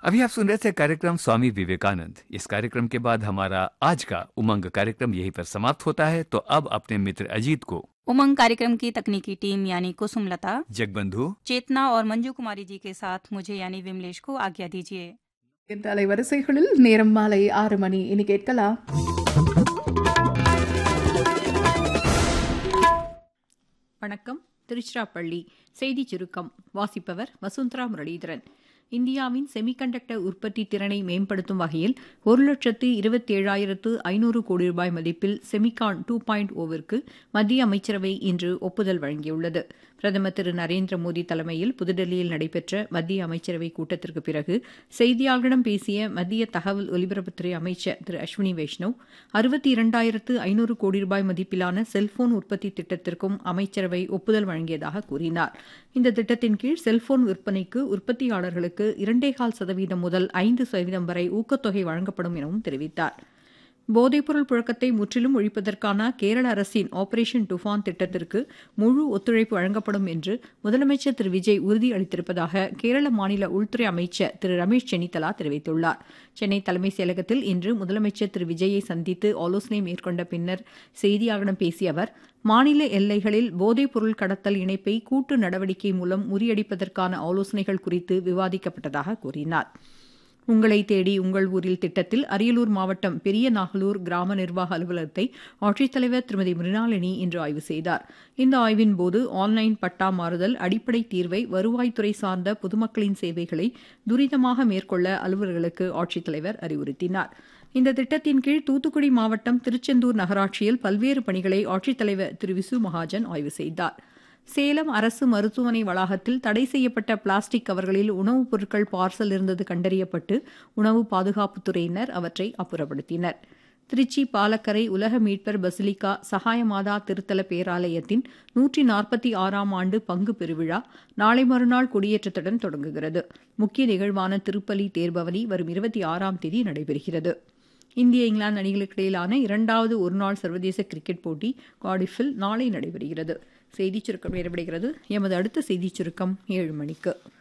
अभी आप सुन रहे थे कार्यक्रम स्वामी विवेकानंद इस कार्यक्रम के बाद हमारा आज का उमंग कार्यक्रम यहीं पर समाप्त होता है तो अब अपने मित्र अजीत को उमंग कार्यक्रम की तकनीकी टीम यानी कुसुमलता जगबंधु चेतना और मंजू कुमारी जी के साथ मुझे यानी विमलेश को आज्ञा दीजिए என்ற அலைவரிசைகளில் நேரம் மாலை ஆறு மணி இனி கேட்கலாம் வணக்கம் திருச்சிராப்பள்ளி செய்தி சுருக்கம் வாசிப்பவர் வசுந்தரா முரளீதரன் இந்தியாவின் செமிகண்டக்டர் உற்பத்தி திறனை மேம்படுத்தும் வகையில் ஒரு லட்சத்து இருபத்தேழாயிரத்து ஐநூறு கோடி ரூபாய் மதிப்பில் செமிகான் டூ பாயிண்ட் ஓவிற்கு மத்திய அமைச்சரவை இன்று ஒப்புதல் வழங்கியுள்ளது பிரதமர் திரு நரேந்திர மோடி தலைமையில் புதுடெல்லியில் நடைபெற்ற மத்திய அமைச்சரவை கூட்டத்திற்கு பிறகு செய்தியாளர்களிடம் பேசிய மத்திய தகவல் ஒலிபரப்புத்துறை அமைச்சர் திரு அஸ்வினி வைஷ்ணவ் அறுபத்தி இரண்டாயிரத்து ஐநூறு கோடி ரூபாய் மதிப்பிலான செல்போன் உற்பத்தி திட்டத்திற்கும் அமைச்சரவை ஒப்புதல் வழங்கியதாக கூறினார் இந்த திட்டத்தின் கீழ் செல்போன் விற்பனைக்கு உற்பத்தியாளர்களுக்கு இரண்டேகால் சதவீதம் முதல் ஐந்து சதவீதம் வரை ஊக்கத்தொகை வழங்கப்படும் எனவும் தெரிவித்தார் போதைப்பொருள் புழக்கத்தை முற்றிலும் ஒழிப்பதற்கான கேரள அரசின் ஆபரேஷன் டுஃபான் திட்டத்திற்கு முழு ஒத்துழைப்பு வழங்கப்படும் என்று முதலமைச்சர் திரு விஜய் உறுதியளித்திருப்பதாக கேரள மாநில உள்துறை அமைச்சர் திரு ரமேஷ் சென்னித்தலா தெரிவித்துள்ளார் சென்னை தலைமைச் செயலகத்தில் இன்று முதலமைச்சர் திரு விஜயை சந்தித்து ஆலோசனை மேற்கொண்ட பின்னர் செய்தியாளர்களிடம் பேசிய அவர் மாநில எல்லைகளில் போதைப்பொருள் கடத்தல் இணைப்பை கூட்டு நடவடிக்கை மூலம் முறியடிப்பதற்கான ஆலோசனைகள் குறித்து விவாதிக்கப்பட்டதாக கூறினார் உங்களை தேடி உங்கள் ஊரில் திட்டத்தில் அரியலூர் மாவட்டம் பெரிய நாகலூர் கிராம நிர்வாக அலுவலகத்தை ஆட்சித்தலைவர் திருமதி மிருணாளினி இன்று ஆய்வு செய்தார் இந்த ஆய்வின் போது ஆன்லைன் பட்டா மாறுதல் அடிப்படை தீர்வை வருவாய்த்துறை சார்ந்த பொதுமக்களின் சேவைகளை துரிதமாக மேற்கொள்ள அலுவலர்களுக்கு ஆட்சித்தலைவர் அறிவுறுத்தினார் இந்த திட்டத்தின் கீழ் தூத்துக்குடி மாவட்டம் திருச்செந்தூர் நகராட்சியில் பல்வேறு பணிகளை ஆட்சித்தலைவர் திரு விசு மகாஜன் ஆய்வு செய்தார் சேலம் அரசு மருத்துவமனை வளாகத்தில் தடை செய்யப்பட்ட பிளாஸ்டிக் கவர்களில் உணவுப் பொருட்கள் பார்சல் இருந்தது கண்டறியப்பட்டு உணவு பாதுகாப்புத்துறையினர் அவற்றை அப்புறப்படுத்தினர் திருச்சி பாலக்கரை உலக மீட்பர் பசிலிகா சகாயமாதா திருத்தல பேராலயத்தின் நூற்றி நாற்பத்தி ஆறாம் ஆண்டு பங்கு பெருவிழா நாளை மறுநாள் கொடியேற்றத்துடன் தொடங்குகிறது முக்கிய நிகழ்வான திருப்பலி தேர்பவனி வரும் இருபத்தி ஆறாம் தேதி நடைபெறுகிறது இந்திய இங்கிலாந்து அணிகளுக்கு இடையிலான இரண்டாவது ஒருநாள் சர்வதேச கிரிக்கெட் போட்டி கார்டிஃபில் நாளை நடைபெறுகிறது செய்திச் சுருக்கம் நிறைவடைகிறது எமது அடுத்த செய்திச் சுருக்கம் ஏழு மணிக்கு